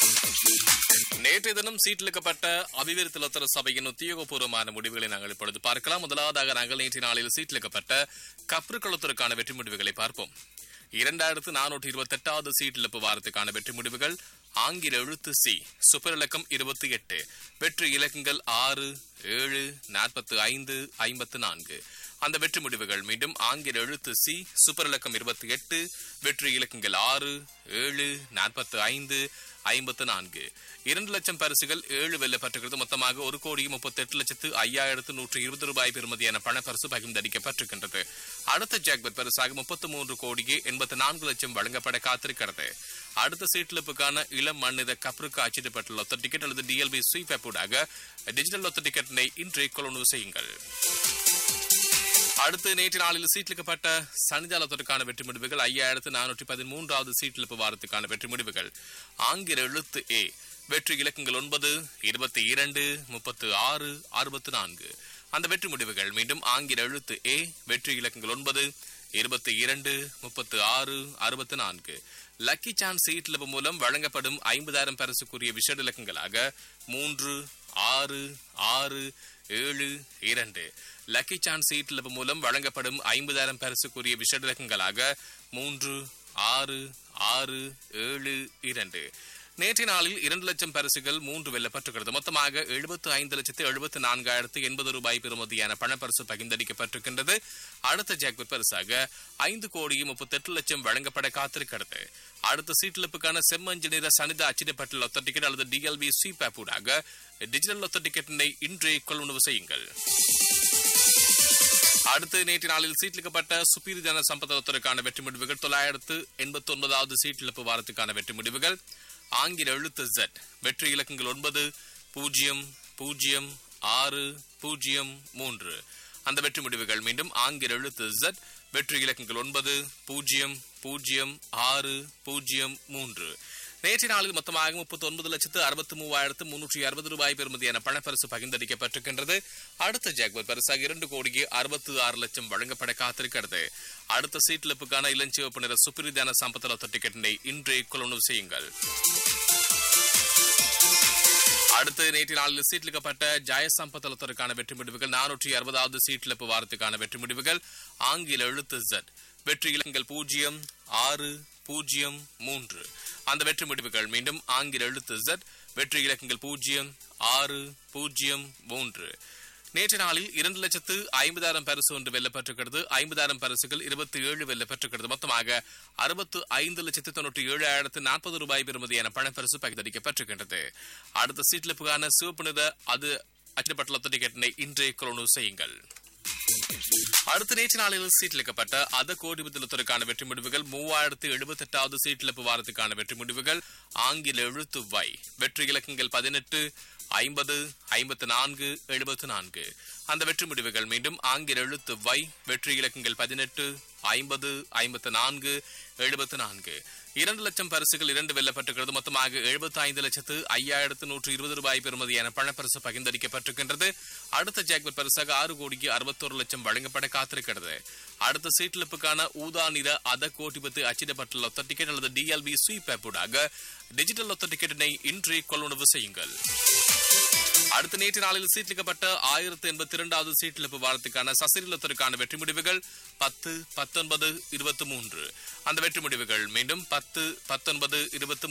நேற்றைய தினம் சீட்டிலிக்கப்பட்ட அபிவிருத்தி லத்தர சபையின் உத்தியோகபூர்வமான முடிவுகளை நாங்கள் இப்பொழுது பார்க்கலாம் முதலாவதாக நாங்கள் நேற்றைய நாளில் சீட்டிலிக்கப்பட்ட கப்ரு குளத்திற்கான வெற்றி முடிவுகளை பார்ப்போம் இரண்டாயிரத்து நானூற்றி இருபத்தி எட்டாவது சீட்டிழப்பு வாரத்துக்கான வெற்றி முடிவுகள் ஆங்கில எழுத்து சி சுப்பர் இலக்கம் இருபத்தி எட்டு வெற்றி இலக்கங்கள் ஆறு ஏழு நாற்பத்து ஐந்து ஐம்பத்து நான்கு அந்த வெற்றி முடிவுகள் மீண்டும் ஆங்கில எழுத்து சி சூப்பர் இலக்கம் இருபத்தி எட்டு வெற்றி இலக்கங்கள் ஆறு ஏழு நாற்பத்து ஐந்து ஐம்பத்து நான்கு இரண்டு லட்சம் பரிசுகள் ஏழு வெல்லப்பட்டிருக்கிறது மொத்தமாக ஒரு கோடி முப்பத்தி எட்டு லட்சத்து ஐயாயிரத்து நூற்று இருபது ரூபாய் பெறுமதியான பணப்பரிசு பகிர்ந்தளிக்கப்பட்டிருக்கின்றது அடுத்த ஜாக்பட் பரிசாக முப்பத்து மூன்று கோடியே எண்பத்தி நான்கு லட்சம் வழங்கப்பட காத்திருக்கிறது அடுத்த சீட்லிப்புக்கான இளம் மண்ணித கப்ருக்கு அச்சிடப்பட்டுள்ள லொத்த டிக்கெட் அல்லது டிஎல்பி ஸ்வீப் ஆக டிஜிட்டல் லொத்த டிக்கெட்டினை இன்றே கொள்வனவு செய்யுங்கள் அடுத்து நேற்று நாளில் சீட்லிக்கப்பட்ட சனிதாளத்திற்கான வெற்றி முடிவுகள் ஐயாயிரத்து நானூற்றி பதிமூன்றாவது சீட்டிழப்பு வாரத்துக்கான வெற்றி முடிவுகள் ஆங்கில எழுத்து ஏ வெற்றி இலக்கங்கள் ஒன்பது இருபத்தி இரண்டு முப்பத்து ஆறு அறுபத்து நான்கு அந்த வெற்றி முடிவுகள் மீண்டும் ஆங்கில எழுத்து ஏ வெற்றி இலக்கங்கள் ஒன்பது இருபத்தி இரண்டு முப்பத்து ஆறு அறுபத்து நான்கு லக்கி சான்ஸ் சீட்லப்பு மூலம் வழங்கப்படும் ஐம்பதாயிரம் பரிசுக்குரிய விஷட இலக்கங்களாக மூன்று ஆறு ஆறு ஏழு இரண்டு லக்கி சான்ஸ் சீட்லப்பு மூலம் வழங்கப்படும் ஐம்பதாயிரம் பரிசுக்குரிய விஷட இலக்கங்களாக மூன்று ஆறு ஆறு ஏழு இரண்டு நேற்றைய நாளில் இரண்டு லட்சம் பரிசுகள் மூன்று வெல்லப்பட்டிருக்கிறது மொத்தமாக எழுபத்து ஐந்து லட்சத்து எழுபத்து நான்காயிரத்து எண்பது ரூபாய் பெறுமதியான பணப்பரிசு பகிர்ந்தளிக்கப்பட்டிருக்கின்றது அடுத்த ஜாக்பட் பரிசாக ஐந்து கோடியே முப்பத்தி எட்டு லட்சம் வழங்கப்பட காத்திருக்கிறது அடுத்த சீட்டிழப்புக்கான செம்மஞ்சு நிற சனித அச்சிடப்பட்ட லொத்த டிக்கெட் அல்லது டிஎல்பி ஸ்வீப் ஆப்பூடாக டிஜிட்டல் லொத்த டிக்கெட்டினை இன்றே கொள்வனவு செய்யுங்கள் அடுத்து நேற்று நாளில் சீட்டிலிக்கப்பட்ட சுப்பீர் ஜன சம்பதத்திற்கான வெற்றி முடிவுகள் தொள்ளாயிரத்து எண்பத்தி ஒன்பதாவது சீட்டிழப்பு வாரத்துக்கான வெற்றி முடிவுகள் ஆங்கில எழுத்து ஜெட் வெற்றி இலக்கங்கள் ஒன்பது பூஜ்ஜியம் பூஜ்ஜியம் ஆறு பூஜ்ஜியம் மூன்று அந்த வெற்றி முடிவுகள் மீண்டும் ஆங்கில எழுத்து ஜெட் வெற்றி இலக்கங்கள் ஒன்பது பூஜ்ஜியம் பூஜ்ஜியம் ஆறு பூஜ்ஜியம் மூன்று நேற்று நாளில் மொத்தமாக முப்பத்தி ஒன்பது லட்சத்து அறுபத்தி மூவாயிரத்து முன்னூற்றி அறுபது ரூபாய் பெறுமதியான பணப்பரிசு பகிர்ந்தளிக்கப்பட்டிருக்கின்றது அடுத்த ஜாக்பர் பரிசாக இரண்டு கோடியே அறுபத்து ஆறு லட்சம் வழங்கப்பட காத்திருக்கிறது அடுத்த சீட்லிப்புக்கான இளஞ்சிவப்பு நிற சுப்பிரிதான சம்பத்தலத்த டிக்கெட்டினை இன்றே கொள்வனவு செய்யுங்கள் அடுத்து நேற்று நாளில் சீட்லிக்கப்பட்ட ஜாய சம்பத்தலத்திற்கான வெற்றி முடிவுகள் நானூற்றி அறுபதாவது சீட்லிப்பு வாரத்துக்கான வெற்றி முடிவுகள் ஆங்கில எழுத்து ஜெட் வெற்றி இலக்கங்கள் பூஜ்ஜியம் ஆறு பூஜ்ஜியம் மூன்று அந்த வெற்றி முடிவுகள் மீண்டும் ஆங்கில எழுத்து ஜெட் வெற்றி இலக்கங்கள் பூஜ்ஜியம் ஆறு பூஜ்ஜியம் மூன்று நேற்று நாளில் இரண்டு லட்சத்து ஐம்பதாயிரம் பரிசு ஒன்று வெல்லப்பட்டிருக்கிறது ஐம்பதாயிரம் பரிசுகள் இருபத்தி ஏழு வெல்லப்பட்டிருக்கிறது மொத்தமாக அறுபத்து ஐந்து லட்சத்து தொண்ணூற்றி ஏழாயிரத்து நாற்பது ரூபாய் பெறுமதியான பணப்பரிசு பகிர்ந்தளிக்கப்பட்டிருக்கின்றது அடுத்த சீட்லிப்புக்கான சிவப்பு நிற அது அச்சிடப்பட்டுள்ள டிக்கெட்டினை இன்றே கொள்வனவு செய்யுங்கள் அடுத்த நேற்று நாளில் சீட்டிலிக்கப்பட்ட அத கோடி விதத்துக்கான வெற்றி முடிவுகள் மூவாயிரத்து எழுபத்தி எட்டாவது சீட்டிழப்பு வாரத்துக்கான வெற்றி முடிவுகள் ஆங்கில எழுத்து வை வெற்றி இலக்கங்கள் பதினெட்டு ஐம்பது ஐம்பத்து நான்கு எழுபத்து நான்கு அந்த வெற்றி முடிவுகள் மீண்டும் ஆங்கில எழுத்து வை வெற்றி இலக்கங்கள் பதினெட்டு ஐம்பது ஐம்பத்து நான்கு எழுபத்து நான்கு இரண்டு லட்சம் பரிசுகள் இரண்டு வெல்லப்பட்டிருக்கிறது மொத்தமாக எழுபத்தி ஐந்து லட்சத்து ஐயாயிரத்து நூற்று இருபது ரூபாய் பெறுமதியான பணப்பரிசு பகிர்ந்தளிக்கப்பட்டிருக்கின்றது அடுத்த ஜாக்பட் பரிசாக ஆறு கோடிக்கு அறுபத்தோரு லட்சம் வழங்கப்பட காத்திருக்கிறது அடுத்த சீட்டிழப்புக்கான ஊதா நிற அத கோட்டிபத்து அச்சிடப்பட்டுள்ள லொத்த டிக்கெட் அல்லது டிஎல்பி ஸ்வீப் ஆப்பூடாக டிஜிட்டல் லொத்த டிக்கெட்டினை இன்றே கொள்வனவு செய்யுங்கள் அடுத்த நேற்று நாளில் சீட்டிலிக்கப்பட்ட ஆயிரத்து எண்பத்தி இரண்டாவது சீட்டிழப்பு வாரத்துக்கான சசிரிலத்திற்கான வெற்றி முடிவுகள் பத்து பத்தொன்பது இருபத்தி மூன்று அந்த வெற்றி முடிவுகள் மீண்டும் பத்து பத்தொன்பது இருபத்தி